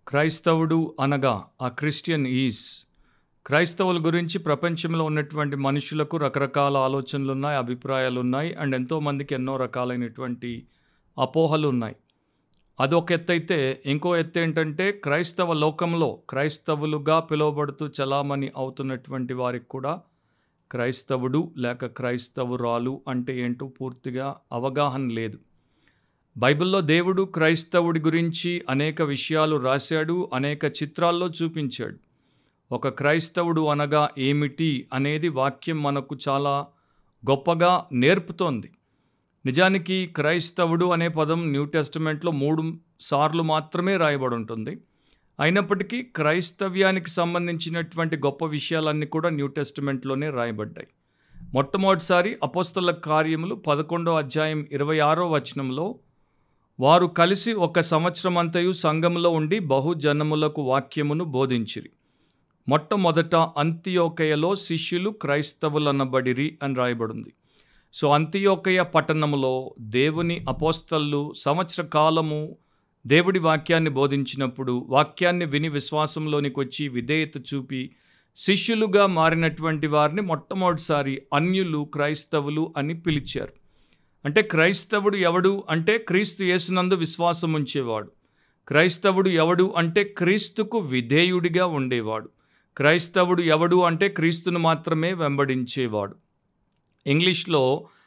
క్రైస్తవుడు అనగా a Christian is క్రైస్తవుల గురించి ప్రపంచంలో ఉన్నటువంటి మనుషులకు రకరకాల ఆలోచనలు ఉన్నాయి అభిప్రాయాలు ఉన్నాయి అండ్ ఎంతోమందికి ఎన్నో రకాలైనటువంటి అపోహలు ఉన్నాయి అదొక ఎత్తు అయితే ఇంకో ఎత్తు ఏంటంటే క్రైస్తవ లోకంలో క్రైస్తవులుగా పిలువబడుతూ చలామణి అవుతున్నటువంటి వారికి కూడా క్రైస్తవుడు లేక క్రైస్తవురాలు అంటే ఏంటో పూర్తిగా అవగాహన లేదు బైబిల్లో దేవుడు క్రైస్తవుడి గురించి అనేక విషయాలు రాశాడు అనేక చిత్రాల్లో చూపించాడు ఒక క్రైస్తవుడు అనగా ఏమిటి అనేది వాక్యం మనకు చాలా గొప్పగా నేర్పుతోంది నిజానికి క్రైస్తవుడు అనే పదం న్యూ టెస్టిమెంట్లో మూడు సార్లు మాత్రమే రాయబడి ఉంటుంది అయినప్పటికీ క్రైస్తవ్యానికి సంబంధించినటువంటి గొప్ప విషయాలన్నీ కూడా న్యూ టెస్టిమెంట్లోనే రాయబడ్డాయి మొట్టమొదటిసారి అపోస్తల కార్యములు పదకొండో అధ్యాయం ఇరవై ఆరో వచనంలో వారు కలిసి ఒక సంవత్సరం అంతయు సంఘంలో ఉండి బహుజనములకు వాక్యమును బోధించిరి మొట్టమొదట అంత్యోకయలో శిష్యులు క్రైస్తవులనబడిరి అని రాయబడింది సో అంత్యోకయ పట్టణంలో దేవుని అపోస్తళ్ళు సంవత్సర కాలము దేవుడి వాక్యాన్ని బోధించినప్పుడు వాక్యాన్ని విని విశ్వాసంలోనికి వచ్చి విధేయత చూపి శిష్యులుగా మారినటువంటి వారిని మొట్టమొదటిసారి అన్యులు క్రైస్తవులు అని పిలిచారు అంటే క్రైస్తవుడు ఎవడు అంటే క్రీస్తు యేసునందు విశ్వాసం ఉంచేవాడు క్రైస్తవుడు ఎవడు అంటే క్రీస్తుకు విధేయుడిగా ఉండేవాడు క్రైస్తవుడు ఎవడు అంటే క్రీస్తును మాత్రమే వెంబడించేవాడు ఇంగ్లీష్లో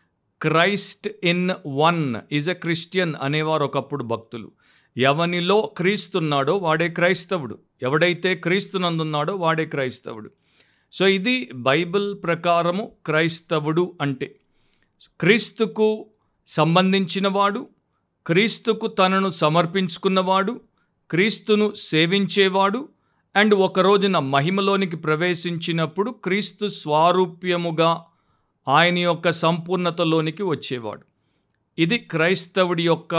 Christ in one is a Christian అనేవారు ఒకప్పుడు భక్తులు ఎవనిలో క్రీస్తున్నాడో వాడే క్రైస్తవుడు ఎవడైతే క్రీస్తునందున్నాడో వాడే క్రైస్తవుడు సో ఇది బైబిల్ ప్రకారము క్రైస్తవుడు అంటే క్రీస్తుకు సంబంధించినవాడు క్రీస్తుకు తనను సమర్పించుకున్నవాడు క్రీస్తును సేవించేవాడు అండ్ ఒక రోజున మహిమలోనికి ప్రవేశించినప్పుడు క్రీస్తు స్వారూప్యముగా ఆయన యొక్క సంపూర్ణతలోనికి వచ్చేవాడు ఇది క్రైస్తవుడి యొక్క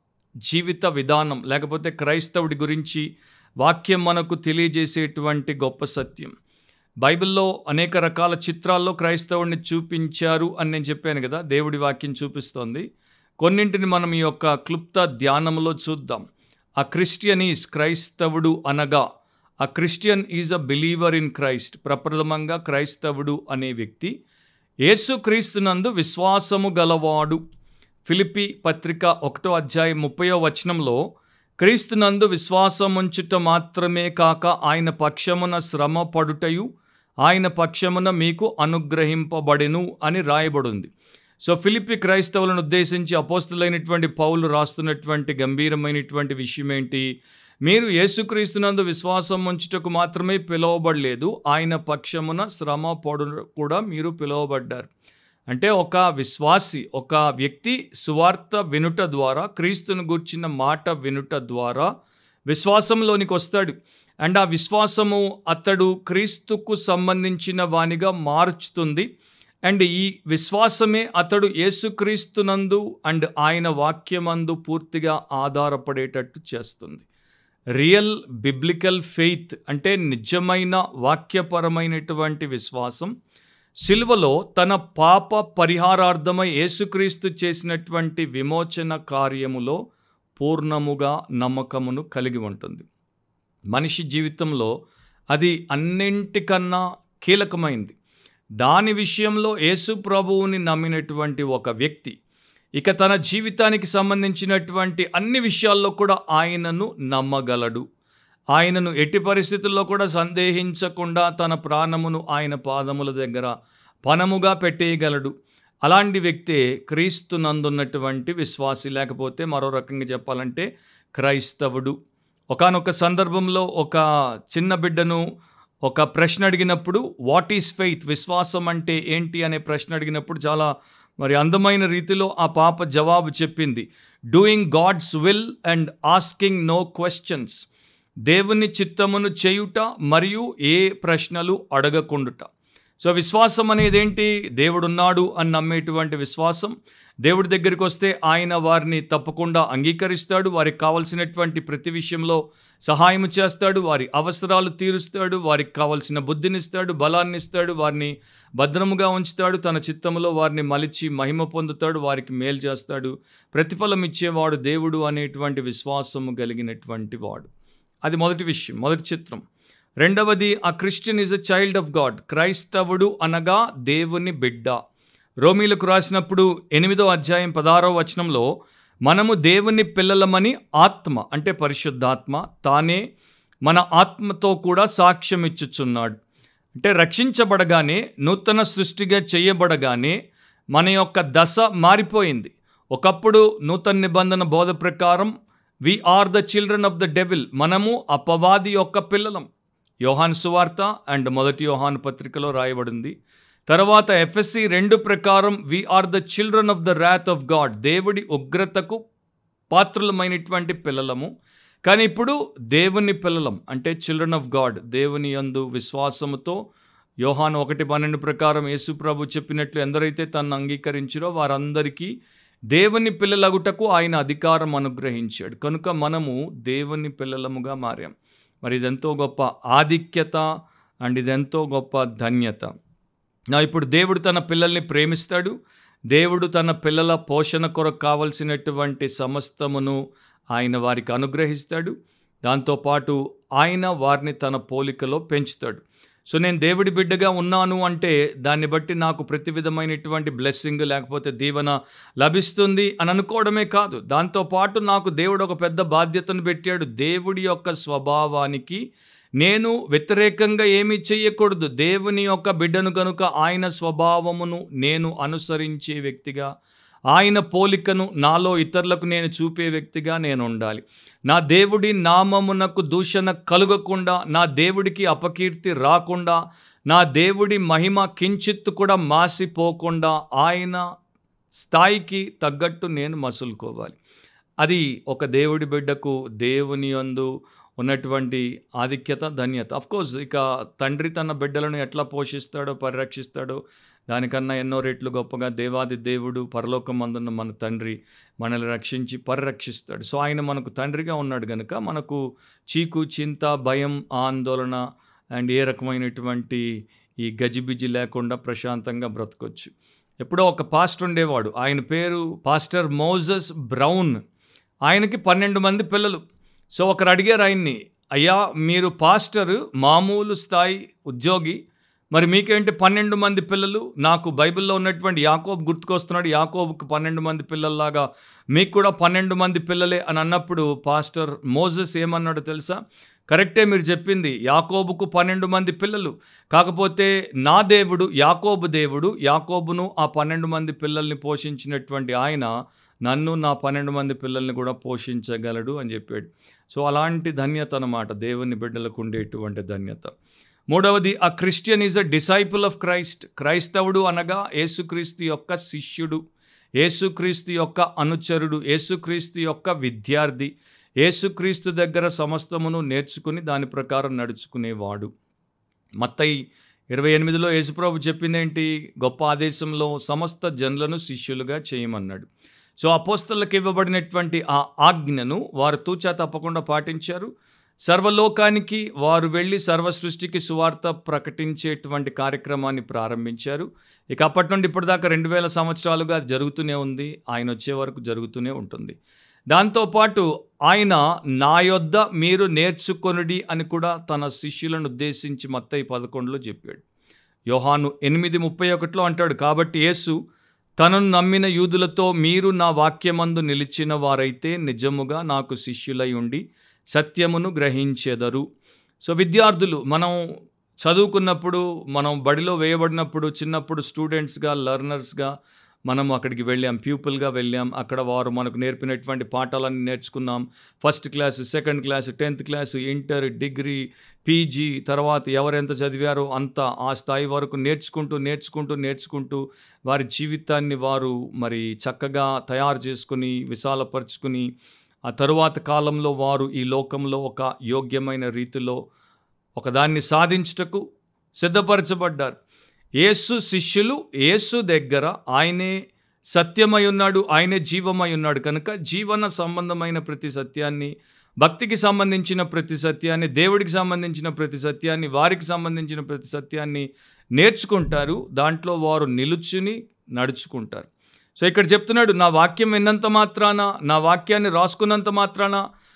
జీవిత విధానం లేకపోతే క్రైస్తవుడి గురించి వాక్యం మనకు తెలియజేసేటువంటి గొప్ప సత్యం బైబిల్లో అనేక రకాల చిత్రాల్లో క్రైస్తవుడిని చూపించారు అని నేను చెప్పాను కదా దేవుడి వాక్యం చూపిస్తోంది కొన్నింటిని మనం ఈ యొక్క క్లుప్త ధ్యానంలో చూద్దాం ఆ క్రిస్టియన్ ఈజ్ క్రైస్తవుడు అనగా a Christian is a believer in Christ ప్రప్రథమంగా క్రైస్తవుడు అనే వ్యక్తి యేసుక్రీస్తునందు విశ్వాసము గలవాడు ఫిలిపి పత్రిక ఒకటో అధ్యాయం ముప్పయో వచనంలో క్రీస్తునందు విశ్వాసముంచుట మాత్రమే కాక ఆయన పక్షమున శ్రమ పడుటయు ఆయన పక్షమున మీకు అనుగ్రహింపబడెను అని రాయబడింది సో ఫిలిపి క్రైస్తవులను ఉద్దేశించి అపోస్తులైనటువంటి పౌలు రాస్తున్నటువంటి గంభీరమైనటువంటి విషయం ఏంటి మీరు యేసుక్రీస్తునందు విశ్వాసం ఉంచుటకు మాత్రమే పిలువబడలేదు ఆయన పక్షమున శ్రమ పడు కూడా మీరు పిలువబడ్డారు అంటే ఒక విశ్వాసి ఒక వ్యక్తి సువార్త వినుట ద్వారా క్రీస్తును గూర్చిన మాట వినుట ద్వారా విశ్వాసంలోనికి వస్తాడు అండ్ ఆ విశ్వాసము అతడు క్రీస్తుకు సంబంధించిన వానిగా మార్చుతుంది అండ్ ఈ విశ్వాసమే అతడు యేసుక్రీస్తునందు అండ్ ఆయన వాక్యమందు పూర్తిగా ఆధారపడేటట్టు చేస్తుంది రియల్ బిబ్లికల్ ఫెయిత్ అంటే నిజమైన వాక్యపరమైనటువంటి విశ్వాసం సిల్వలో తన పాప పరిహారార్థమై యేసుక్రీస్తు చేసినటువంటి విమోచన కార్యములో పూర్ణముగా నమ్మకమును కలిగి ఉంటుంది మనిషి జీవితంలో అది అన్నింటికన్నా కీలకమైంది దాని విషయంలో యేసు ప్రభువుని నమ్మినటువంటి ఒక వ్యక్తి ఇక తన జీవితానికి సంబంధించినటువంటి అన్ని విషయాల్లో కూడా ఆయనను నమ్మగలడు ఆయనను ఎట్టి పరిస్థితుల్లో కూడా సందేహించకుండా తన ప్రాణమును ఆయన పాదముల దగ్గర పనముగా పెట్టేయగలడు అలాంటి వ్యక్తే క్రీస్తు నందున్నటువంటి విశ్వాసి లేకపోతే మరో రకంగా చెప్పాలంటే క్రైస్తవుడు ఒకనొక సందర్భంలో ఒక చిన్న బిడ్డను ఒక ప్రశ్న అడిగినప్పుడు వాట్ ఈస్ ఫెయిత్ విశ్వాసం అంటే ఏంటి అనే ప్రశ్న అడిగినప్పుడు చాలా మరి అందమైన రీతిలో ఆ పాప జవాబు చెప్పింది doing God's will and asking no questions దేవుని చిత్తమును చేయుట మరియు ఏ ప్రశ్నలు అడగకుండుట సో విశ్వాసం అనేది ఏంటి దేవుడున్నాడు అని నమ్మేటువంటి విశ్వాసం దేవుడి దగ్గరికి వస్తే ఆయన వారిని తప్పకుండా అంగీకరిస్తాడు వారికి కావలసినటువంటి ప్రతి విషయంలో సహాయం చేస్తాడు వారి అవసరాలు తీరుస్తాడు వారికి కావలసిన బుద్ధినిస్తాడు బలాన్ని ఇస్తాడు వారిని భద్రముగా ఉంచుతాడు తన చిత్తములో వారిని మలిచి మహిమ పొందుతాడు వారికి మేలు చేస్తాడు ప్రతిఫలం ఇచ్చేవాడు దేవుడు అనేటువంటి విశ్వాసము కలిగినటువంటి వాడు అది మొదటి విషయం మొదటి చిత్రం రెండవది a Christian is a child of God క్రైస్తవుడు అనగా దేవుని బిడ్డ రోమీలకు రాసినప్పుడు ఎనిమిదో అధ్యాయం పదహారో వచనంలో మనము దేవుని పిల్లలమని ఆత్మ అంటే పరిశుద్ధాత్మ తానే మన ఆత్మతో కూడా సాక్ష్యం ఇచ్చుచున్నాడు అంటే రక్షించబడగానే నూతన సృష్టిగా చేయబడగానే మన యొక్క దశ మారిపోయింది ఒకప్పుడు నూతన నిబంధన బోధ ప్రకారం we are the children of the devil మనము అపవాది యొక్క పిల్లలం యోహాన్ సువార్త అండ్ మొదటి యోహాన్ పత్రికలో రాయబడింది తర్వాత ఎఫ్ఎస్సి రెండు ప్రకారం we are the children of the wrath of God దేవుడి ఉగ్రతకు పాత్రులమైనటువంటి పిల్లలము కానీ ఇప్పుడు దేవుని పిల్లలం అంటే చిల్డ్రన్ ఆఫ్ గాడ్ దేవుని యందు విశ్వాసముతో యోహాన్ ఒకటి పన్నెండు ప్రకారం యేసు ప్రభు చెప్పినట్లు ఎందరైతే తను అంగీకరించారో వారందరికీ దేవుని పిల్లలగుటకు ఆయన అధికారం అనుగ్రహించాడు కనుక మనము దేవుని పిల్లలముగా మారాం మరి ఇదెంతో గొప్ప ఆధిక్యత అండ్ ఇదెంతో గొప్ప ధన్యత నా ఇప్పుడు దేవుడు తన పిల్లల్ని ప్రేమిస్తాడు దేవుడు తన పిల్లల పోషణ కొరకు కావలసినటువంటి సమస్తమును ఆయన వారికి అనుగ్రహిస్తాడు దాంతోపాటు ఆయన వారిని తన పోలికలో పెంచుతాడు సో నేను దేవుడి బిడ్డగా ఉన్నాను అంటే దాన్ని బట్టి నాకు ప్రతి విధమైనటువంటి బ్లెస్సింగ్ లేకపోతే దీవెన లభిస్తుంది అని అనుకోవడమే కాదు దాంతోపాటు నాకు దేవుడు ఒక పెద్ద బాధ్యతను పెట్టాడు దేవుడి యొక్క స్వభావానికి నేను వ్యతిరేకంగా ఏమీ చెయ్యకూడదు దేవుని యొక్క బిడ్డను కనుక ఆయన స్వభావమును నేను అనుసరించే వ్యక్తిగా ఆయన పోలికను నాలో ఇతరులకు నేను చూపే వ్యక్తిగా నేను ఉండాలి నా దేవుడి నామమునకు దూషణ కలుగకుండా నా దేవుడికి అపకీర్తి రాకుండా నా దేవుడి మహిమ కించిత్తు కూడా మాసిపోకుండా ఆయన స్థాయికి తగ్గట్టు నేను మసులుకోవాలి అది ఒక దేవుడి బిడ్డకు దేవుని యందు ఉన్నటువంటి ఆధిక్యత ధన్యత కోర్స్ ఇక తండ్రి తన బిడ్డలను ఎట్లా పోషిస్తాడో పరిరక్షిస్తాడో దానికన్నా ఎన్నో రెట్లు గొప్పగా దేవాది దేవుడు పరలోకం అందున్న మన తండ్రి మనల్ని రక్షించి పరిరక్షిస్తాడు సో ఆయన మనకు తండ్రిగా ఉన్నాడు కనుక మనకు చీకు చింత భయం ఆందోళన అండ్ ఏ రకమైనటువంటి ఈ గజిబిజి లేకుండా ప్రశాంతంగా బ్రతకొచ్చు ఎప్పుడో ఒక పాస్టర్ ఉండేవాడు ఆయన పేరు పాస్టర్ మోజస్ బ్రౌన్ ఆయనకి పన్నెండు మంది పిల్లలు సో ఒకరు అడిగారు ఆయన్ని అయ్యా మీరు పాస్టర్ మామూలు స్థాయి ఉద్యోగి మరి మీకేంటి పన్నెండు మంది పిల్లలు నాకు బైబిల్లో ఉన్నటువంటి యాకోబ్ గుర్తుకొస్తున్నాడు యాకోబుకి పన్నెండు మంది పిల్లల్లాగా మీకు కూడా పన్నెండు మంది పిల్లలే అని అన్నప్పుడు పాస్టర్ మోజెస్ ఏమన్నాడో తెలుసా కరెక్టే మీరు చెప్పింది యాకోబుకు పన్నెండు మంది పిల్లలు కాకపోతే నా దేవుడు యాకోబు దేవుడు యాకోబును ఆ పన్నెండు మంది పిల్లల్ని పోషించినటువంటి ఆయన నన్ను నా పన్నెండు మంది పిల్లల్ని కూడా పోషించగలడు అని చెప్పాడు సో అలాంటి ధన్యత అన్నమాట దేవుని బిడ్డలకు ఉండేటువంటి ధన్యత మూడవది a Christian is a disciple of Christ క్రైస్తవుడు అనగా యేసుక్రీస్తు యొక్క శిష్యుడు యేసుక్రీస్తు యొక్క అనుచరుడు యేసుక్రీస్తు యొక్క విద్యార్థి యేసుక్రీస్తు దగ్గర సమస్తమును నేర్చుకుని దాని ప్రకారం నడుచుకునేవాడు మత్తయి ఇరవై ఎనిమిదిలో యేసుప్రభు చెప్పిందేంటి గొప్ప ఆదేశంలో సమస్త జనులను శిష్యులుగా చేయమన్నాడు సో అపోస్తలకు ఇవ్వబడినటువంటి ఆ ఆజ్ఞను వారు తూచా తప్పకుండా పాటించారు సర్వలోకానికి వారు వెళ్ళి సర్వ సృష్టికి సువార్త ప్రకటించేటువంటి కార్యక్రమాన్ని ప్రారంభించారు ఇక అప్పటి నుండి ఇప్పటిదాకా రెండు వేల సంవత్సరాలుగా అది జరుగుతూనే ఉంది ఆయన వచ్చే వరకు జరుగుతూనే ఉంటుంది దాంతోపాటు ఆయన నా యొద్ద మీరు నేర్చుకొనుడి అని కూడా తన శిష్యులను ఉద్దేశించి మత్తయి పదకొండులో చెప్పాడు యోహాను ఎనిమిది ముప్పై ఒకటిలో అంటాడు కాబట్టి యేసు తనను నమ్మిన యూదులతో మీరు నా వాక్యమందు నిలిచిన వారైతే నిజముగా నాకు శిష్యులై ఉండి సత్యమును గ్రహించెదరు సో విద్యార్థులు మనం చదువుకున్నప్పుడు మనం బడిలో వేయబడినప్పుడు చిన్నప్పుడు స్టూడెంట్స్గా లర్నర్స్గా మనం అక్కడికి వెళ్ళాం ప్యూపుల్గా వెళ్ళాం అక్కడ వారు మనకు నేర్పినటువంటి పాఠాలన్నీ నేర్చుకున్నాం first class second class tenth class inter degree PG తర్వాత ఎవరెంత చదివారో అంత ఆ స్థాయి వరకు నేర్చుకుంటూ నేర్చుకుంటూ నేర్చుకుంటూ వారి జీవితాన్ని వారు మరి చక్కగా తయారు చేసుకుని విశాలపరుచుకుని ఆ తరువాత కాలంలో వారు ఈ లోకంలో ఒక యోగ్యమైన రీతిలో ఒకదాన్ని సాధించుటకు సిద్ధపరచబడ్డారు యేసు శిష్యులు యేసు దగ్గర ఆయనే సత్యమై ఉన్నాడు ఆయనే జీవమై ఉన్నాడు కనుక జీవన సంబంధమైన ప్రతి సత్యాన్ని భక్తికి సంబంధించిన ప్రతి సత్యాన్ని దేవుడికి సంబంధించిన ప్రతి సత్యాన్ని వారికి సంబంధించిన ప్రతి సత్యాన్ని నేర్చుకుంటారు దాంట్లో వారు నిలుచుని నడుచుకుంటారు సో ఇక్కడ చెప్తున్నాడు నా వాక్యం విన్నంత మాత్రాన నా వాక్యాన్ని రాసుకున్నంత మాత్రాన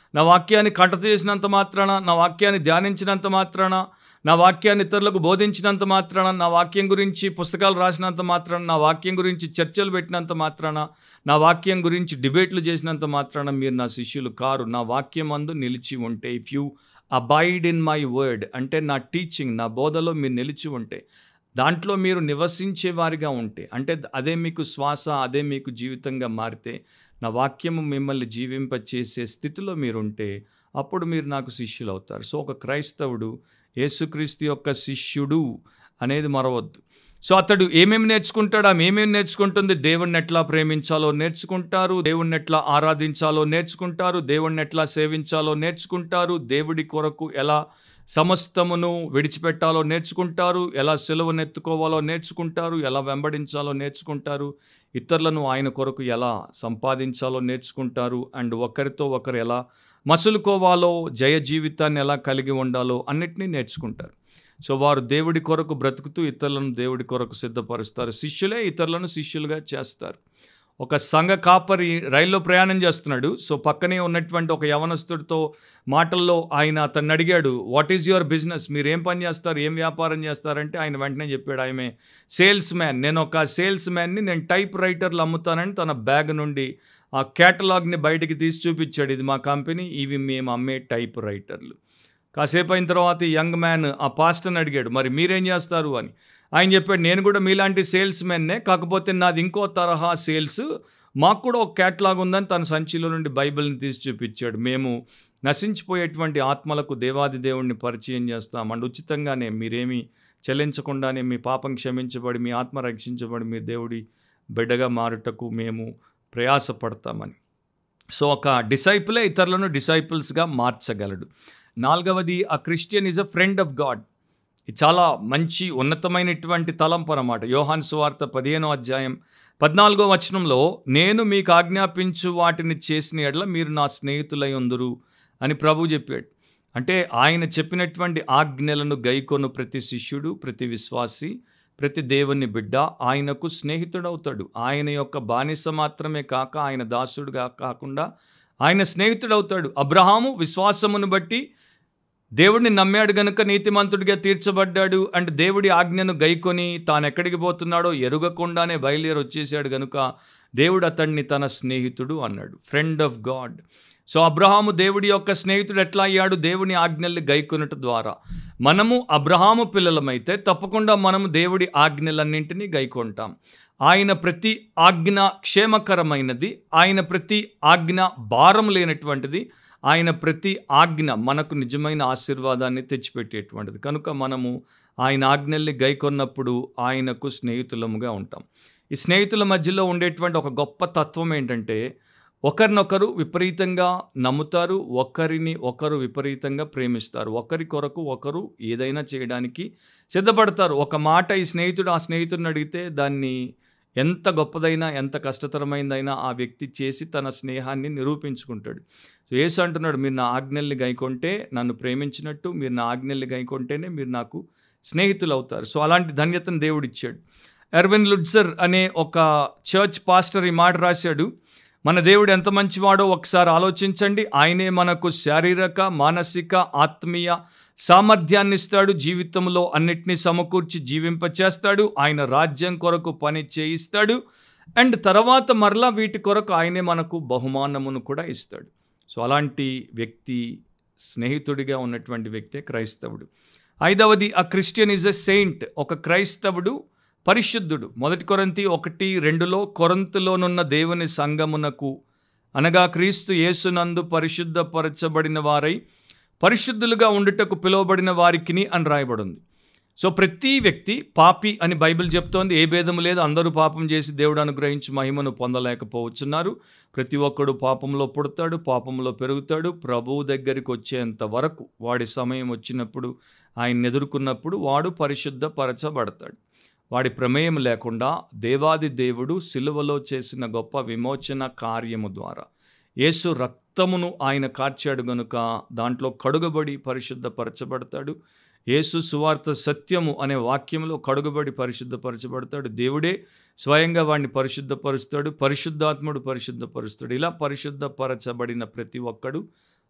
నా వాక్యాన్ని కంటత చేసినంత మాత్రాన నా వాక్యాన్ని ధ్యానించినంత మాత్రాన నా వాక్యాన్ని ఇతరులకు బోధించినంత మాత్రాన నా వాక్యం గురించి పుస్తకాలు రాసినంత మాత్రాన నా వాక్యం గురించి చర్చలు పెట్టినంత మాత్రాన నా వాక్యం గురించి డిబేట్లు చేసినంత మాత్రాన మీరు నా శిష్యులు కారు నా వాక్యం అందు నిలిచి ఉంటే if you abide in my word అంటే నా టీచింగ్ నా బోధలో మీరు నిలిచి ఉంటే దాంట్లో మీరు నివసించే వారిగా ఉంటే అంటే అదే మీకు శ్వాస అదే మీకు జీవితంగా మారితే నా వాక్యము మిమ్మల్ని జీవింపచేసే స్థితిలో మీరుంటే అప్పుడు మీరు నాకు శిష్యులు అవుతారు సో ఒక క్రైస్తవుడు యేసుక్రీస్తు యొక్క శిష్యుడు అనేది మరవద్దు సో అతడు ఏమేమి నేర్చుకుంటాడు ఆమె ఏమేమి నేర్చుకుంటుంది దేవుణ్ణి ఎట్లా ప్రేమించాలో నేర్చుకుంటారు దేవుణ్ణి ఎట్లా ఆరాధించాలో నేర్చుకుంటారు దేవుణ్ణి ఎట్లా సేవించాలో నేర్చుకుంటారు దేవుడి కొరకు ఎలా సమస్తమును విడిచిపెట్టాలో నేర్చుకుంటారు ఎలా సెలవునెత్తుకోవాలో నేర్చుకుంటారు ఎలా వెంబడించాలో నేర్చుకుంటారు ఇతరులను ఆయన కొరకు ఎలా సంపాదించాలో నేర్చుకుంటారు అండ్ ఒకరితో ఒకరు ఎలా మసులుకోవాలో జయ జీవితాన్ని ఎలా కలిగి ఉండాలో అన్నిటినీ నేర్చుకుంటారు సో వారు దేవుడి కొరకు బ్రతుకుతూ ఇతరులను దేవుడి కొరకు సిద్ధపరుస్తారు శిష్యులే ఇతరులను శిష్యులుగా చేస్తారు ఒక సంఘ కాపరి రైల్లో ప్రయాణం చేస్తున్నాడు సో పక్కనే ఉన్నటువంటి ఒక యవనస్తుడితో మాటల్లో ఆయన అతన్ని అడిగాడు వాట్ ఈజ్ యువర్ బిజినెస్ మీరు ఏం పని చేస్తారు ఏం వ్యాపారం చేస్తారంటే ఆయన వెంటనే చెప్పాడు ఆమె సేల్స్ మ్యాన్ నేను ఒక సేల్స్ మ్యాన్ని నేను టైప్ రైటర్లు అమ్ముతానని తన బ్యాగ్ నుండి ఆ క్యాటలాగ్ని బయటికి తీసి చూపించాడు ఇది మా కంపెనీ ఇవి మేము అమ్మే టైప్ రైటర్లు కాసేపు అయిన తర్వాత ఈ యంగ్ మ్యాన్ ఆ పాస్టర్ని అడిగాడు మరి మీరేం చేస్తారు అని ఆయన చెప్పాడు నేను కూడా మీలాంటి సేల్స్ మెన్నే కాకపోతే నాది ఇంకో తరహా సేల్స్ మాకు కూడా ఒక క్యాట్లాగ్ ఉందని తన సంచిలో నుండి బైబిల్ని తీసి చూపించాడు మేము నశించిపోయేటువంటి ఆత్మలకు దేవాది దేవుణ్ణి పరిచయం చేస్తాం అండ్ ఉచితంగానే మీరేమీ చెల్లించకుండానే మీ పాపం క్షమించబడి మీ ఆత్మ రక్షించబడి మీ దేవుడి బిడ్డగా మారుటకు మేము ప్రయాసపడతామని సో ఒక డిసైపులే ఇతరులను డిసైపుల్స్గా మార్చగలడు నాలుగవది a Christian is a friend of God ఇది చాలా మంచి ఉన్నతమైనటువంటి తలంపు అన్నమాట యోహాన్ సువార్త పదిహేనో అధ్యాయం పద్నాలుగో వచనంలో నేను మీకు ఆజ్ఞాపించు వాటిని చేసిన ఎడల మీరు నా స్నేహితులై ఉందురు అని ప్రభు చెప్పాడు అంటే ఆయన చెప్పినటువంటి ఆజ్ఞలను గైకొను ప్రతి శిష్యుడు ప్రతి విశ్వాసి ప్రతి దేవుని బిడ్డ ఆయనకు స్నేహితుడవుతాడు ఆయన యొక్క బానిస మాత్రమే కాక ఆయన దాసుడుగా కాకుండా ఆయన స్నేహితుడవుతాడు అబ్రహాము విశ్వాసమును బట్టి దేవుడిని నమ్మాడు గనుక నీతిమంతుడిగా తీర్చబడ్డాడు అండ్ దేవుడి ఆజ్ఞను గైకొని తాను ఎక్కడికి పోతున్నాడో ఎరుగకుండానే బయలుదేరి వచ్చేసాడు గనుక దేవుడు అతన్ని తన స్నేహితుడు అన్నాడు ఫ్రెండ్ ఆఫ్ గాడ్ సో అబ్రహాము దేవుడి యొక్క స్నేహితుడు ఎట్లా అయ్యాడు దేవుని ఆజ్ఞల్ని గైకొనుట ద్వారా మనము అబ్రహాము పిల్లలమైతే తప్పకుండా మనము దేవుడి ఆజ్ఞలన్నింటినీ గైకొంటాం ఆయన ప్రతి ఆజ్ఞ క్షేమకరమైనది ఆయన ప్రతి ఆజ్ఞ భారం లేనటువంటిది ఆయన ప్రతి ఆజ్ఞ మనకు నిజమైన ఆశీర్వాదాన్ని తెచ్చిపెట్టేటువంటిది కనుక మనము ఆయన ఆజ్ఞల్ని గైకొన్నప్పుడు ఆయనకు స్నేహితులముగా ఉంటాం ఈ స్నేహితుల మధ్యలో ఉండేటువంటి ఒక గొప్ప తత్వం ఏంటంటే ఒకరినొకరు విపరీతంగా నమ్ముతారు ఒకరిని ఒకరు విపరీతంగా ప్రేమిస్తారు ఒకరి కొరకు ఒకరు ఏదైనా చేయడానికి సిద్ధపడతారు ఒక మాట ఈ స్నేహితుడు ఆ స్నేహితుడిని అడిగితే దాన్ని ఎంత గొప్పదైనా ఎంత కష్టతరమైందైనా ఆ వ్యక్తి చేసి తన స్నేహాన్ని నిరూపించుకుంటాడు సో యేసు అంటున్నాడు మీరు నా ఆజ్ఞల్ని గైకొంటే నన్ను ప్రేమించినట్టు మీరు నా ఆజ్ఞల్ని గైకొంటేనే మీరు నాకు స్నేహితులు అవుతారు సో అలాంటి ధన్యతను దేవుడిచ్చాడు ఎర్విన్ లుడ్జర్ అనే ఒక చర్చ్ పాస్టర్ ఈ మాట రాశాడు మన దేవుడు ఎంత మంచివాడో ఒకసారి ఆలోచించండి ఆయనే మనకు శారీరక మానసిక ఆత్మీయ సామర్థ్యాన్ని ఇస్తాడు జీవితంలో అన్నిటినీ సమకూర్చి జీవింపచేస్తాడు ఆయన రాజ్యం కొరకు పని చేయిస్తాడు అండ్ తర్వాత మరలా వీటి కొరకు ఆయనే మనకు బహుమానమును కూడా ఇస్తాడు సో అలాంటి వ్యక్తి స్నేహితుడిగా ఉన్నటువంటి వ్యక్తే క్రైస్తవుడు ఐదవది ఆ క్రిస్టియన్ ఈజ్ ఎ సెయింట్ ఒక క్రైస్తవుడు పరిశుద్ధుడు మొదటి కొరంతి ఒకటి రెండులో కొరంతులోనున్న దేవుని సంగమునకు అనగా క్రీస్తు యేసునందు పరిశుద్ధపరచబడిన వారై పరిశుద్ధులుగా ఉండుటకు పిలువబడిన వారికిని అని రాయబడింది సో ప్రతి వ్యక్తి పాపి అని బైబిల్ చెప్తోంది ఏ భేదము లేదు అందరూ పాపం చేసి దేవుడు అనుగ్రహించి మహిమను పొందలేకపోవచ్చున్నారు ప్రతి ఒక్కడు పాపంలో పుడతాడు పాపంలో పెరుగుతాడు ప్రభువు దగ్గరికి వచ్చేంత వరకు వాడి సమయం వచ్చినప్పుడు ఆయన ఎదుర్కొన్నప్పుడు వాడు పరిశుద్ధపరచబడతాడు వాడి ప్రమేయం లేకుండా దేవాది దేవుడు సిలువలో చేసిన గొప్ప విమోచన కార్యము ద్వారా యేసు రక్తమును ఆయన కార్చాడు గనుక దాంట్లో కడుగబడి పరిశుద్ధపరచబడతాడు యేసు సువార్త సత్యము అనే వాక్యంలో కడుగబడి పరిశుద్ధపరచబడతాడు దేవుడే స్వయంగా వాడిని పరిశుద్ధపరుస్తాడు పరిశుద్ధాత్ముడు పరిశుద్ధపరుస్తాడు ఇలా పరిశుద్ధపరచబడిన ప్రతి ఒక్కడు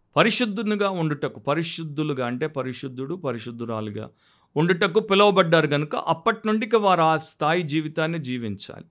పరిశుద్ధునిగా ఉండుటకు పరిశుద్ధులుగా అంటే పరిశుద్ధుడు పరిశుద్ధురాలుగా ఉండుటకు పిలువబడ్డారు కనుక అప్పటి నుండి ఇక వారు ఆ స్థాయి జీవితాన్ని జీవించాలి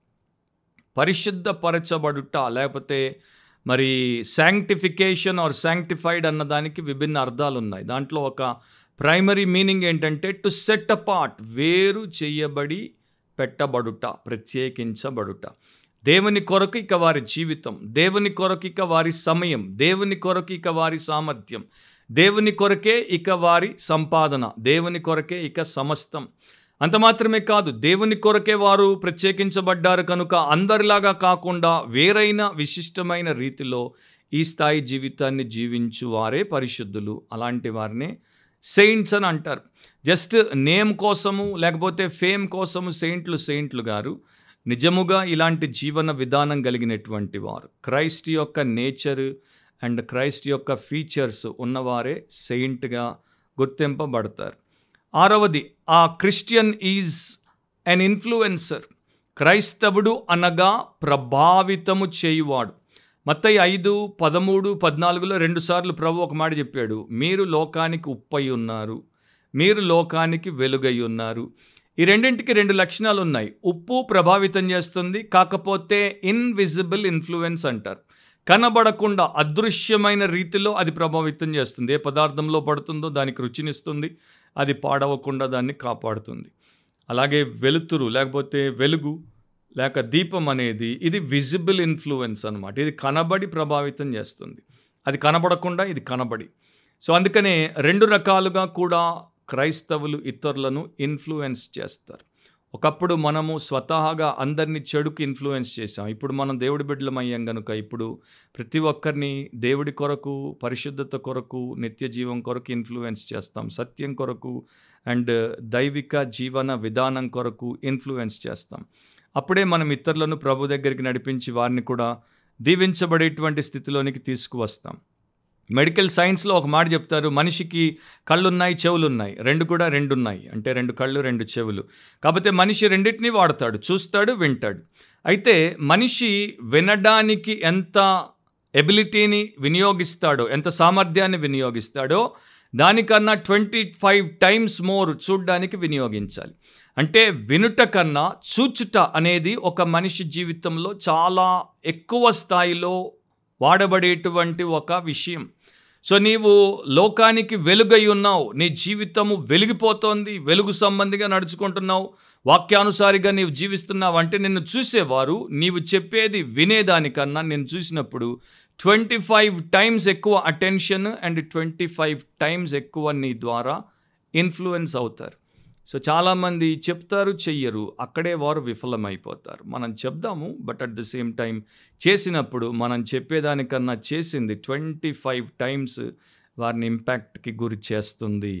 పరిశుద్ధపరచబడుట లేకపోతే మరి శాంక్టిఫికేషన్ ఆర్ శాంక్టిఫైడ్ అన్నదానికి విభిన్న అర్థాలు ఉన్నాయి దాంట్లో ఒక ప్రైమరీ మీనింగ్ ఏంటంటే టు సెట్ అపార్ట్ వేరు చేయబడి పెట్టబడుట ప్రత్యేకించబడుట దేవుని కొరకు ఇక వారి జీవితం దేవుని కొరకు ఇక వారి సమయం దేవుని కొరకు ఇక వారి సామర్థ్యం దేవుని కొరకే ఇక వారి సంపాదన దేవుని కొరకే ఇక సమస్తం అంత మాత్రమే కాదు దేవుని కొరకే వారు ప్రత్యేకించబడ్డారు కనుక అందరిలాగా కాకుండా వేరైన విశిష్టమైన రీతిలో ఈ స్థాయి జీవితాన్ని జీవించు వారే పరిశుద్ధులు అలాంటి వారినే సెయింట్స్ అని అంటారు జస్ట్ నేమ్ కోసము లేకపోతే ఫేమ్ కోసము సెయింట్లు సెయింట్లు గారు నిజముగా ఇలాంటి జీవన విధానం కలిగినటువంటి వారు క్రైస్ట్ యొక్క నేచర్ అండ్ క్రైస్ట్ యొక్క ఫీచర్స్ ఉన్నవారే సెయింట్గా గుర్తింపబడతారు ఆరవది ఆ క్రిస్టియన్ ఈజ్ అన్ ఇన్ఫ్లుయెన్సర్ క్రైస్తవుడు అనగా ప్రభావితము చేయువాడు మత్తయి ఐదు పదమూడు పద్నాలుగులో రెండుసార్లు ప్రభు ఒక మాట చెప్పాడు మీరు లోకానికి ఉప్పై ఉన్నారు మీరు లోకానికి వెలుగై ఉన్నారు ఈ రెండింటికి రెండు లక్షణాలు ఉన్నాయి ఉప్పు ప్రభావితం చేస్తుంది కాకపోతే ఇన్విజిబుల్ ఇన్ఫ్లుయెన్స్ అంటారు కనబడకుండా అదృశ్యమైన రీతిలో అది ప్రభావితం చేస్తుంది ఏ పదార్థంలో పడుతుందో దానికి రుచినిస్తుంది అది పాడవకుండా దాన్ని కాపాడుతుంది అలాగే వెలుతురు లేకపోతే వెలుగు లేక దీపం అనేది ఇది విజిబుల్ ఇన్ఫ్లుయెన్స్ అనమాట ఇది కనబడి ప్రభావితం చేస్తుంది అది కనబడకుండా ఇది కనబడి సో అందుకనే రెండు రకాలుగా కూడా క్రైస్తవులు ఇతరులను ఇన్ఫ్లుయెన్స్ చేస్తారు ఒకప్పుడు మనము స్వతహాగా అందరినీ చెడుకు ఇన్ఫ్లుయెన్స్ చేసాం ఇప్పుడు మనం దేవుడి బిడ్డలం అయ్యాం కనుక ఇప్పుడు ప్రతి ఒక్కరిని దేవుడి కొరకు పరిశుద్ధత కొరకు నిత్య జీవం కొరకు ఇన్ఫ్లుయెన్స్ చేస్తాం సత్యం కొరకు అండ్ దైవిక జీవన విధానం కొరకు ఇన్ఫ్లుయెన్స్ చేస్తాం అప్పుడే మనం ఇతరులను ప్రభు దగ్గరికి నడిపించి వారిని కూడా దీవించబడేటువంటి స్థితిలోనికి తీసుకువస్తాం మెడికల్ సైన్స్లో ఒక మాట చెప్తారు మనిషికి కళ్ళున్నాయి చెవులున్నాయి రెండు కూడా రెండు ఉన్నాయి అంటే రెండు కళ్ళు రెండు చెవులు కాకపోతే మనిషి రెండింటినీ వాడతాడు చూస్తాడు వింటాడు అయితే మనిషి వినడానికి ఎంత ఎబిలిటీని వినియోగిస్తాడో ఎంత సామర్థ్యాన్ని వినియోగిస్తాడో దానికన్నా ట్వంటీ ఫైవ్ టైమ్స్ మోర్ చూడ్డానికి వినియోగించాలి అంటే వినుట కన్నా చూచుట అనేది ఒక మనిషి జీవితంలో చాలా ఎక్కువ స్థాయిలో వాడబడేటువంటి ఒక విషయం సో నీవు లోకానికి వెలుగై ఉన్నావు నీ జీవితము వెలిగిపోతోంది వెలుగు సంబంధిగా నడుచుకుంటున్నావు వాక్యానుసారిగా నీవు జీవిస్తున్నావు అంటే నిన్ను చూసేవారు నీవు చెప్పేది వినేదానికన్నా నేను చూసినప్పుడు ట్వంటీ ఫైవ్ టైమ్స్ ఎక్కువ attention and twenty five times ఎక్కువ నీ ద్వారా ఇన్ఫ్లుయెన్స్ అవుతారు సో చాలామంది చెప్తారు చెయ్యరు అక్కడే వారు విఫలమైపోతారు మనం చెప్దాము but at the same time చేసినప్పుడు మనం చెప్పేదానికన్నా చేసింది ట్వంటీ ఫైవ్ టైమ్స్ వారిని ఇంపాక్ట్కి గురి చేస్తుంది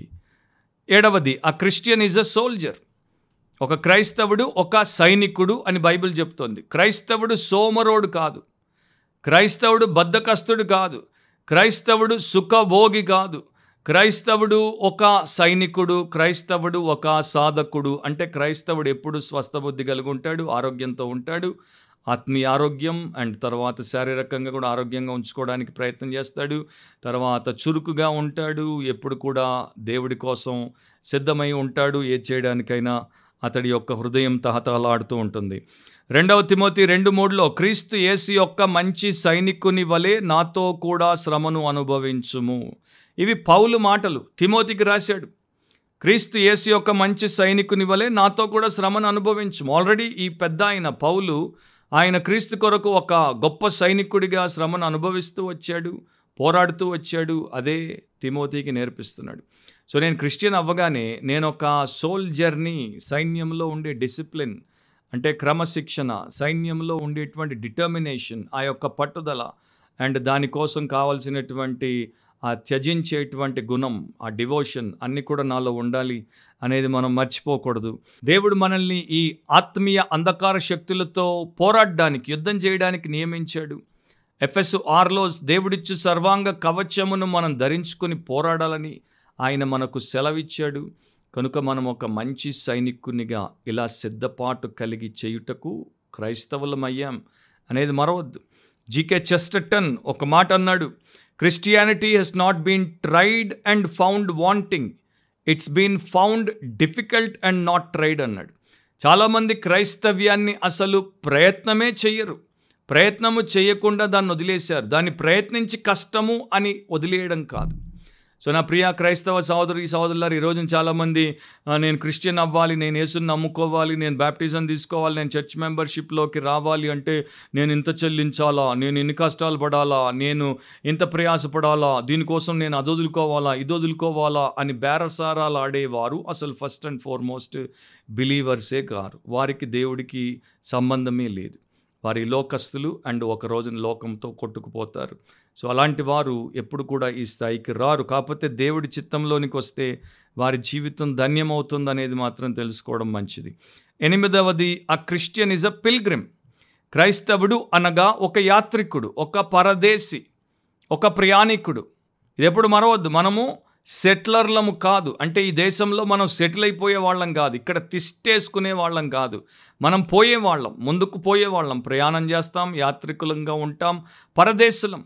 ఏడవది ఆ క్రిస్టియన్ ఈజ్ అ సోల్జర్ ఒక క్రైస్తవుడు ఒక సైనికుడు అని బైబిల్ చెప్తోంది క్రైస్తవుడు సోమరోడు కాదు క్రైస్తవుడు బద్ధకస్తుడు కాదు క్రైస్తవుడు సుఖభోగి కాదు క్రైస్తవుడు ఒక సైనికుడు క్రైస్తవుడు ఒక సాధకుడు అంటే క్రైస్తవుడు ఎప్పుడు స్వస్థబుద్ధి కలిగి ఉంటాడు ఆరోగ్యంతో ఉంటాడు ఆత్మీయ ఆరోగ్యం అండ్ తర్వాత శారీరకంగా కూడా ఆరోగ్యంగా ఉంచుకోవడానికి ప్రయత్నం చేస్తాడు తర్వాత చురుకుగా ఉంటాడు ఎప్పుడు కూడా దేవుడి కోసం సిద్ధమై ఉంటాడు ఏ చేయడానికైనా అతడి యొక్క హృదయం తహతహలాడుతూ ఉంటుంది రెండవ తిమోతి రెండు మూడులో క్రీస్తు యేసు యొక్క మంచి సైనికుని వలె నాతో కూడా శ్రమను అనుభవించుము ఇవి పౌలు మాటలు తిమోతికి రాశాడు క్రీస్తు యేసు యొక్క మంచి సైనికుని వలె నాతో కూడా శ్రమను అనుభవించుము ఆల్రెడీ ఈ పెద్ద ఆయన పౌలు ఆయన క్రీస్తు కొరకు ఒక గొప్ప సైనికుడిగా శ్రమను అనుభవిస్తూ వచ్చాడు పోరాడుతూ వచ్చాడు అదే తిమోతికి నేర్పిస్తున్నాడు సో నేను క్రిస్టియన్ అవ్వగానే నేను ఒక సోల్జర్ని సైన్యంలో ఉండే డిసిప్లిన్ అంటే క్రమశిక్షణ సైన్యంలో ఉండేటువంటి డిటర్మినేషన్ ఆ యొక్క పట్టుదల అండ్ దానికోసం కావాల్సినటువంటి ఆ త్యజించేటువంటి గుణం ఆ డివోషన్ అన్నీ కూడా నాలో ఉండాలి అనేది మనం మర్చిపోకూడదు దేవుడు మనల్ని ఈ ఆత్మీయ అంధకార శక్తులతో పోరాడడానికి యుద్ధం చేయడానికి నియమించాడు ఎఫ్ఎస్ ఆర్లో దేవుడిచ్చు సర్వాంగ కవచమును మనం ధరించుకొని పోరాడాలని ఆయన మనకు సెలవిచ్చాడు కనుక మనం ఒక మంచి సైనికునిగా ఇలా సిద్ధపాటు కలిగి చేయుటకు క్రైస్తవులమయ్యాం అనేది మరవద్దు జీకే చెస్టర్టన్ ఒక మాట అన్నాడు Christianity has not been tried and found wanting it's been found difficult and not tried అన్నాడు చాలామంది క్రైస్తవ్యాన్ని అసలు ప్రయత్నమే చెయ్యరు ప్రయత్నము చేయకుండా దాన్ని వదిలేశారు దాన్ని ప్రయత్నించి కష్టము అని వదిలేయడం కాదు సో నా ప్రియ క్రైస్తవ సహోదరి సహోదరులారు ఈరోజు చాలామంది "ఆ, నేను క్రిస్టియన్ అవ్వాలి నేను యేసుని నమ్ముకోవాలి నేను బ్యాప్టిజం తీసుకోవాలి నేను చర్చ్ మెంబర్షిప్లోకి రావాలి అంటే నేను ఇంత చెల్లించాలా నేను ఇన్ని కష్టాలు పడాలా నేను ఇంత ప్రయాసపడాలా దీనికోసం నేను అది వదులుకోవాలా ఇది వదులుకోవాలా అని బేరసారాలు ఆడేవారు అసలు ఫస్ట్ అండ్ ఫార్మోస్ట్ బిలీవర్సే కారు వారికి దేవుడికి సంబంధమే లేదు వారి లోకస్తులు అండ్ ఒక రోజున లోకంతో కొట్టుకుపోతారు సో అలాంటి వారు ఎప్పుడు కూడా ఈ స్థాయికి రారు కాకపోతే దేవుడి చిత్తంలోనికి వస్తే వారి జీవితం ధన్యమవుతుంది అనేది మాత్రం తెలుసుకోవడం మంచిది ఎనిమిదవది ఆ క్రిస్టియన్ ఇస్ అ పిల్గ్రిమ్ క్రైస్తవుడు అనగా ఒక యాత్రికుడు ఒక పరదేశి ఒక ప్రయాణికుడు ఇది ఎప్పుడు మరవద్దు మనము సెటిలర్లము కాదు అంటే ఈ దేశంలో మనం సెటిల్ అయిపోయే వాళ్ళం కాదు ఇక్కడ తిష్టేసుకునే వాళ్ళం కాదు మనం పోయే వాళ్ళం ముందుకు పోయే వాళ్ళం ప్రయాణం చేస్తాం యాత్రికులంగా ఉంటాం పరదేశులం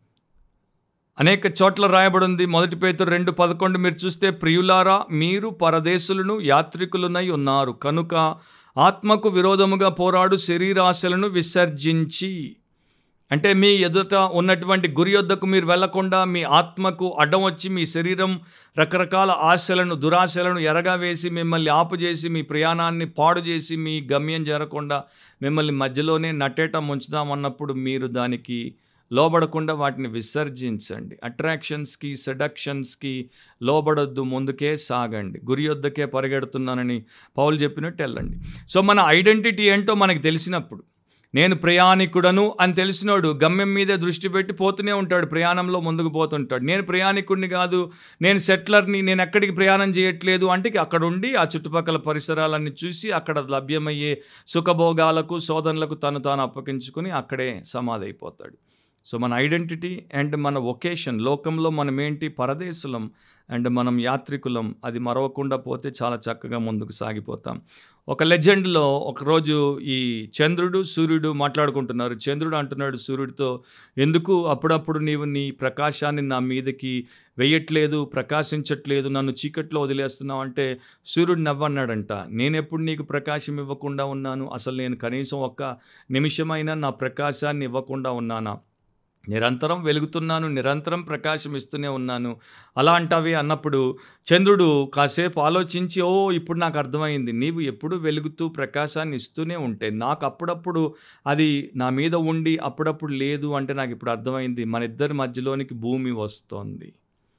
అనేక చోట్ల రాయబడింది మొదటి పేతురు రెండు పదకొండు మీరు చూస్తే ప్రియులారా మీరు పరదేశులను యాత్రికులనై ఉన్నారు కనుక ఆత్మకు విరోధముగా పోరాడు శరీరాశలను విసర్జించి అంటే మీ ఎదుట ఉన్నటువంటి గురి యొద్దకు మీరు వెళ్లకుండా మీ ఆత్మకు అడ్డం వచ్చి మీ శరీరం రకరకాల ఆశలను దురాశలను ఎరగా వేసి మిమ్మల్ని ఆపుచేసి మీ ప్రయాణాన్ని పాడు చేసి మీ గమ్యం చేరకుండా మిమ్మల్ని మధ్యలోనే నట్టేట ముంచుదామన్నప్పుడు మీరు దానికి లోబడకుండా వాటిని విసర్జించండి అట్రాక్షన్స్కి సెడక్షన్స్కి లోబడొద్దు ముందుకే సాగండి గురి యొద్దకే పరిగెడుతున్నానని పౌలు చెప్పినట్టు వెళ్ళండి సో మన ఐడెంటిటీ ఏంటో మనకు తెలిసినప్పుడు నేను ప్రయాణికుడను అని తెలిసినోడు గమ్యం మీదే దృష్టి పెట్టి పోతూనే ఉంటాడు ప్రయాణంలో ముందుకు పోతుంటాడు నేను ప్రయాణికుడిని కాదు నేను సెటిలర్ని నేను ఎక్కడికి ప్రయాణం చేయట్లేదు అంటే అక్కడ ఉండి ఆ చుట్టుపక్కల పరిసరాలన్నీ చూసి అక్కడ లభ్యమయ్యే సుఖభోగాలకు శోధనలకు తను తాను అప్పగించుకుని అక్కడే సమాధైపోతాడు సో మన ఐడెంటిటీ అండ్ మన ఒకేషన్ లోకంలో మనం ఏంటి పరదేశులం అండ్ మనం యాత్రికులం అది మరవకుండా పోతే చాలా చక్కగా ముందుకు సాగిపోతాం ఒక లెజెండ్లో ఒకరోజు ఈ చంద్రుడు సూర్యుడు మాట్లాడుకుంటున్నారు చంద్రుడు అంటున్నాడు సూర్యుడితో ఎందుకు అప్పుడప్పుడు నీవు నీ ప్రకాశాన్ని నా మీదకి వెయ్యట్లేదు ప్రకాశించట్లేదు నన్ను చీకట్లో వదిలేస్తున్నావు అంటే సూర్యుడు నవ్వన్నాడంట నేను ఎప్పుడు నీకు ప్రకాశం ఇవ్వకుండా ఉన్నాను అసలు నేను కనీసం ఒక్క నిమిషమైనా నా ప్రకాశాన్ని ఇవ్వకుండా ఉన్నానా నిరంతరం వెలుగుతున్నాను నిరంతరం ప్రకాశం ఇస్తూనే ఉన్నాను అలా అంటావి అన్నప్పుడు చంద్రుడు కాసేపు ఆలోచించి ఓ ఇప్పుడు నాకు అర్థమైంది నీవు ఎప్పుడు వెలుగుతూ ప్రకాశాన్ని ఇస్తూనే ఉంటే నాకు అప్పుడప్పుడు అది నా మీద ఉండి అప్పుడప్పుడు లేదు అంటే నాకు ఇప్పుడు అర్థమైంది మన ఇద్దరి మధ్యలోనికి భూమి వస్తోంది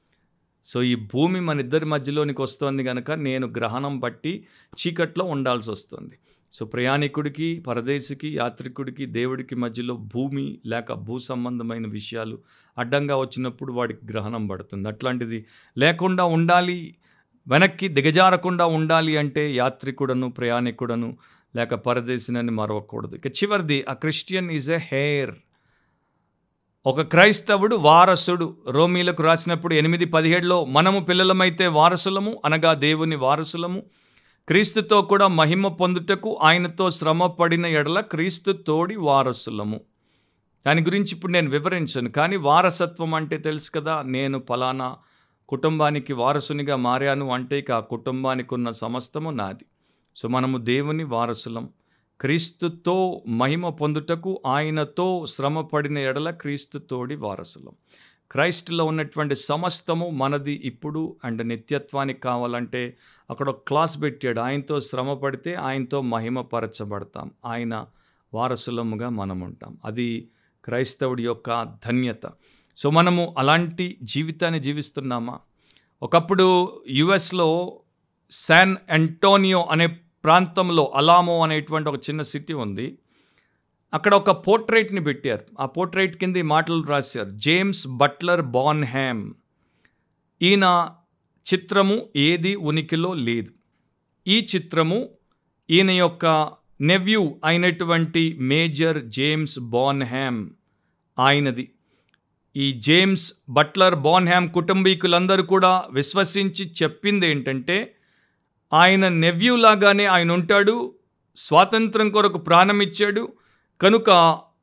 సో ఈ భూమి మన ఇద్దరి మధ్యలోనికి వస్తోంది కనుక నేను గ్రహణం బట్టి చీకట్లో ఉండాల్సి వస్తుంది సో ప్రయాణికుడికి పరదేశికి యాత్రికుడికి దేవుడికి మధ్యలో భూమి లేక భూ సంబంధమైన విషయాలు అడ్డంగా వచ్చినప్పుడు వాడికి గ్రహణం పడుతుంది అట్లాంటిది లేకుండా ఉండాలి వెనక్కి దిగజారకుండా ఉండాలి అంటే యాత్రికుడను ప్రయాణికుడను లేక పరదేశినని మరవకూడదు ఇక చివరిది ఆ క్రిస్టియన్ ఈజ్ ఎ హెయిర్ ఒక క్రైస్తవుడు వారసుడు రోమీలకు రాసినప్పుడు ఎనిమిది పదిహేడులో మనము పిల్లలమైతే వారసులము అనగా దేవుని వారసులము క్రీస్తుతో కూడా మహిమ పొందుటకు ఆయనతో శ్రమ పడిన ఎడల క్రీస్తు తోడి వారసులము దాని గురించి ఇప్పుడు నేను వివరించను కానీ వారసత్వం అంటే తెలుసు కదా నేను ఫలానా కుటుంబానికి వారసునిగా మారాను అంటే ఇక ఆ కుటుంబానికి ఉన్న సమస్తము నాది సో మనము దేవుని వారసులం క్రీస్తుతో మహిమ పొందుటకు ఆయనతో శ్రమ పడిన ఎడల క్రీస్తు తోడి వారసులం క్రైస్ట్లో ఉన్నటువంటి సమస్తము మనది ఇప్పుడు అండ్ నిత్యత్వానికి కావాలంటే అక్కడ ఒక క్లాస్ పెట్టాడు ఆయనతో శ్రమ పడితే ఆయనతో మహిమపరచబడతాం ఆయన వారసులముగా మనం ఉంటాం అది క్రైస్తవుడి యొక్క ధన్యత సో మనము అలాంటి జీవితాన్ని జీవిస్తున్నామా ఒకప్పుడు యుఎస్లో శాన్ అంటోనియో అనే ప్రాంతంలో అలామో అనేటువంటి ఒక చిన్న సిటీ ఉంది అక్కడ ఒక పోర్ట్రేట్ని పెట్టారు ఆ పోర్ట్రేట్ కింద ఈ మాటలు రాశారు జేమ్స్ బట్లర్ బాన్ హ్యామ్ ఈయన చిత్రము ఏది ఉనికిలో లేదు ఈ చిత్రము ఈయన యొక్క నెవ్యూ అయినటువంటి మేజర్ జేమ్స్ బాన్ హ్యామ్ ఆయనది ఈ జేమ్స్ బట్లర్ బాన్హ్యామ్ కుటుంబీకులందరూ కూడా విశ్వసించి చెప్పింది ఏంటంటే ఆయన నెవ్యూ లాగానే ఆయన ఉంటాడు స్వాతంత్రం కొరకు ప్రాణం ఇచ్చాడు కనుక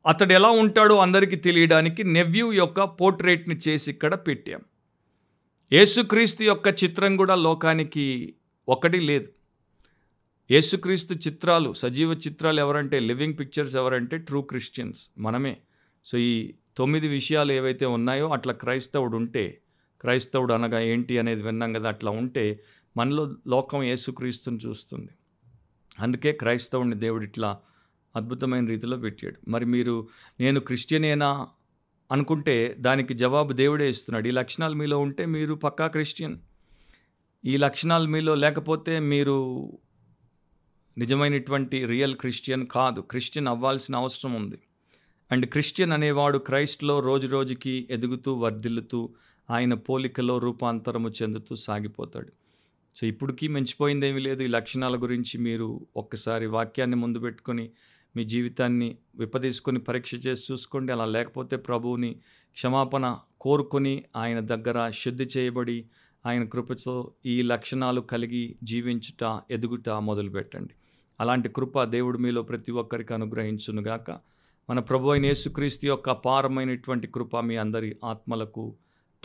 అతడు ఎలా ఉంటాడో అందరికీ తెలియడానికి నెవ్యూ యొక్క పోర్ట్రేట్ని చేసి ఇక్కడ పెట్టాం యేసుక్రీస్తు యొక్క చిత్రం కూడా లోకానికి ఒకటి లేదు యేసుక్రీస్తు చిత్రాలు సజీవ చిత్రాలు ఎవరంటే లివింగ్ పిక్చర్స్ ఎవరంటే ట్రూ క్రిస్టియన్స్ మనమే సో ఈ తొమ్మిది విషయాలు ఏవైతే ఉన్నాయో అట్లా క్రైస్తవుడు ఉంటే క్రైస్తవుడు అనగా ఏంటి అనేది విన్నాం కదా అట్లా ఉంటే మనలో లోకం యేసుక్రీస్తుని చూస్తుంది అందుకే క్రైస్తవుడిని దేవుడు ఇట్లా అద్భుతమైన రీతిలో పెట్టాడు మరి మీరు నేను క్రిస్టియనేనా అనుకుంటే దానికి జవాబు దేవుడే ఇస్తున్నాడు ఈ లక్షణాలు మీలో ఉంటే మీరు పక్కా క్రిస్టియన్ ఈ లక్షణాలు మీలో లేకపోతే మీరు నిజమైనటువంటి రియల్ క్రిస్టియన్ కాదు క్రిస్టియన్ అవ్వాల్సిన అవసరం ఉంది అండ్ క్రిస్టియన్ అనేవాడు క్రైస్ట్లో రోజు రోజుకి ఎదుగుతూ వర్ధిల్లుతూ ఆయన పోలికలో రూపాంతరము చెందుతూ సాగిపోతాడు సో ఇప్పటికీ మించిపోయిందేమీ లేదు ఈ లక్షణాల గురించి మీరు ఒక్కసారి వాక్యాన్ని ముందు పెట్టుకొని మీ జీవితాన్ని విపదీసుకొని పరీక్ష చేసి చూసుకోండి అలా లేకపోతే ప్రభువుని క్షమాపణ కోరుకొని ఆయన దగ్గర శుద్ధి చేయబడి ఆయన కృపతో ఈ లక్షణాలు కలిగి జీవించుట ఎదుగుట మొదలుపెట్టండి అలాంటి కృప దేవుడు మీలో ప్రతి ఒక్కరికి అనుగ్రహించునుగాక మన ప్రభు అయిన యేసుక్రీస్తు యొక్క అపారమైనటువంటి కృప మీ అందరి ఆత్మలకు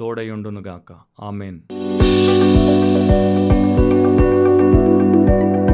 తోడయుండునుగాక ఆమెన్